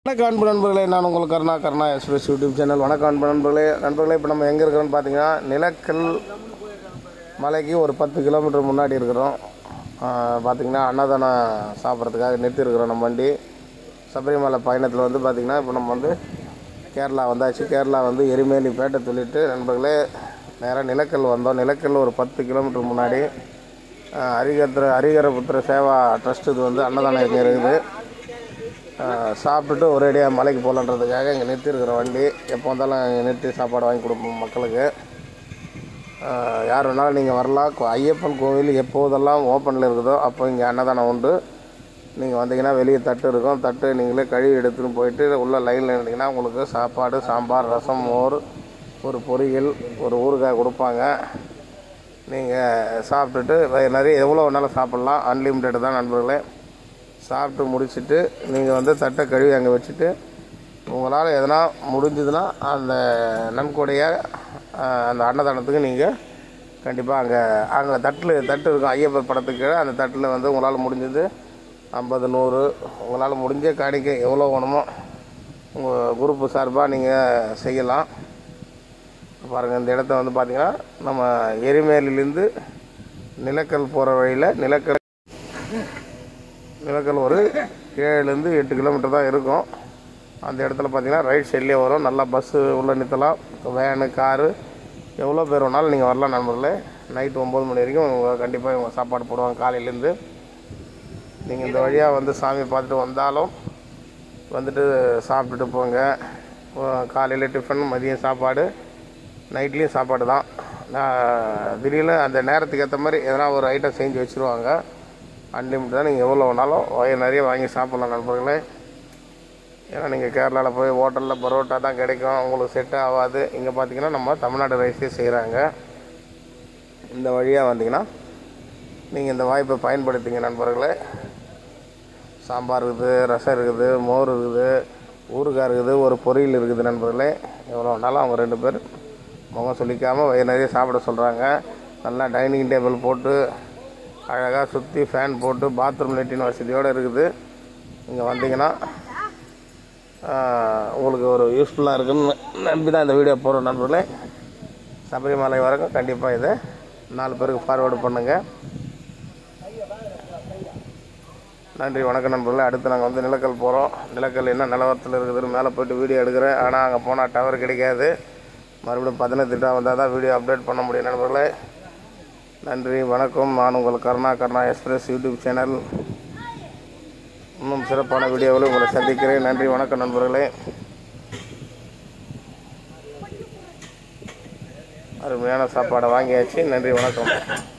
வணக்கம் அன்பு நண்பர்களே நான் உங்கள் Karuna Karuna express YouTube channel வணக்கம் அன்பு நண்பர்களே நண்பர்களே இப்போ நம்ம எங்கே இருக்கிறோம்னு பார்த்தீங்கன்னா நிலக்கல் மலைக்கு ஒரு பத்து கிலோமீட்டர் முன்னாடி இருக்கிறோம் ஆஹ் பார்த்தீங்கன்னா அன்னதானம் சாப்பிட்றதுக்காக நிறுத்தியிருக்கிறோம் நம்ம வண்டி சபரிமலை பயணத்தில் வந்து பார்த்திங்கன்னா இப்போ நம்ம வந்து கேரளா வந்தாச்சு கேரளா வந்து எரிமேலி பேட்டை சொல்லிட்டு நண்பர்களே நேராக நிலக்கல் வந்தோம் நிலக்கல் ஒரு பத்து கிலோமீட்டர் முன்னாடி ஆஹ் ஹரிகத்திர ஹரிகரபுத்திர சேவா ட்ரஸ்ட் இது வந்து அன்னதானம் இங்கே இருக்குது ஆஹ் சாப்பிட்டுட்டு ஒரேடியாக மலைக்கு போகலான்றதுக்காக இங்கே நிறுத்தியிருக்கிற வண்டி எப்போ வந்தாலும் இங்கே நிறுத்தி சாப்பாடு வாங்கி கொடுப்போம் மக்களுக்கு ஆஹ் யார் வேணாலும் நீங்கள் வரலாம் கோ- ஐயப்பன் கோவில் எப்போதெல்லாம் ஓப்பனில் இருக்குதோ அப்போ இங்கே அன்னதானம் உண்டு நீங்கள் வந்தீங்கன்னா வெளியே தட்டு இருக்கும் தட்டு நீங்களே கழுவி எடுத்துன்னு போயிட்டு உள்ள லைனில் இருந்தீங்கன்னா உங்களுக்கு சாப்பாடு சாம்பார் ரசம் மோர் ஒரு பொரியல் ஒரு ஊறுகாய் கொடுப்பாங்க நீங்கள் சாப்பிட்டுட்டு வயிறு நிறைய எவ்வளோ வேணாலும் சாப்பிட்லாம் அன்லிமிட்டெட் தான் நண்பர்களே சாப்பிட்டு முடிச்சுட்டு நீங்கள் வந்து தட்டை கழுவி அங்கே வச்சுட்டு உங்களால் எதனா முடிஞ்சதுன்னா அந்த நன்கொடையை ஆஹ், அந்த அன்னதானத்துக்கு நீங்கள் கண்டிப்பாக அங்கே அங்கே தட்டில் தட்டு இருக்கும் ஐயப்பர் படத்துக்கு கீழே அந்த தட்டில் வந்து உங்களால் முடிஞ்சது ஐம்பது நூறு உங்களால் முடிஞ்ச காணிக்கை எவ்வளோ வேணுமோ உங்கள் குரூப்பு சார்பாக நீங்கள் செய்யலாம் பாருங்கள் இந்த இடத்த வந்து பார்த்தீங்கன்னா நம்ம எரிமேலிலேருந்து நிலக்கல் போகிற வழியில் நிலக்கல் நிலக்கல் ஒரு ஏழுலேருந்து எட்டு கிலோமீட்டர் தான் இருக்கும் அந்த இடத்துல பார்த்தீங்கன்னா ரைட் சைட்லேயே வரும் நல்லா பஸ்ஸு உள்ளே நிறுத்தலாம் வேனு காரு எவ்வளோ பேர் வேணாலும் நீங்கள் வரலாம் நண்பர்களே நைட்டு ஒம்பது மணி வரைக்கும் உங்க கண்டிப்பாக இவங்க சாப்பாடு போடுவாங்க காலையிலேருந்து நீங்கள் இந்த வழியாக வந்து சாமி பார்த்துட்டு வந்தாலும் வந்துட்டு சாப்பிட்டுட்டு போங்க காலையில் டிஃபன் மதியம் சாப்பாடு நைட்லேயும் சாப்பாடு தான் நான் திடீர்னு அந்த நேரத்துக்கு ஏற்ற மாதிரி எதனா ஒரு ஐட்டம் செஞ்சு வச்சுருவாங்க அன்லிமிட் தான் நீங்கள் எவ்வளோ வேணாலும் வயிறு நிறைய வாங்கி சாப்பிட்லாம் நண்பர்களே ஏன்னா நீங்கள் கேரளாவில் போய் ஹோட்டலில் பரோட்டா தான் கிடைக்கும் உங்களுக்கு செட் ஆகாது இங்கே பார்த்தீங்கன்னா நம்ம தமிழ்நாடு ரைஸே செய்கிறாங்க இந்த வழியாக வந்தீங்கன்னா நீங்கள் இந்த வாய்ப்பை பயன்படுத்திங்க நண்பர்களே சாம்பார் இருக்குது ரசம் இருக்குது மோர் இருக்குது ஊறுகாய் இருக்குது ஒரு பொரியல் இருக்குது நண்பர்களே எவ்வளோ வேணாலும் அவங்க ரெண்டு பேர் முகம் சொல்லிக்காமல் வயிறு நிறைய சாப்பிட சொல்கிறாங்க நல்லா டைனிங் டேபிள் போட்டு அழகாக சுற்றி ஃபேன் போட்டு பாத்ரூம் லெட்டின் வசதியோடு இருக்குது இங்கே வந்தீங்கன்னா ஆஹ், உங்களுக்கு ஒரு யூஸ்ஃபுல்லாக இருக்குன்னு நம்பி தான் இந்த வீடியோ போடுறோம் நண்பர்களே சபரிமலை வரைக்கும் கண்டிப்பாக இதை நாலு பேருக்கு ஃபார்வேர்டு பண்ணுங்கள் நன்றி வணக்கம் நண்பர்களே அடுத்து நாங்கள் வந்து நிலக்கல் போகிறோம் நிலக்கல் என்ன நிலவரத்தில் இருக்குதுன்னு மேலே போயிட்டு வீடியோ எடுக்கிறேன் ஆனால் அங்கே போனால் டவர் கிடைக்காது மறுபடியும் பதினெட்டுட்டா வந்தால் தான் வீடியோ அப்டேட் பண்ண முடியும் நண்பர்களே நன்றி வணக்கம் நான் உங்கள் Karuna Karuna express YouTube channel இன்னும் சிறப்பான வீடியோவில் உங்களை சந்திக்கிறேன் நன்றி வணக்கம் நண்பர்களே அருமையான சாப்பாடை வாங்கியாச்சு நன்றி வணக்கம்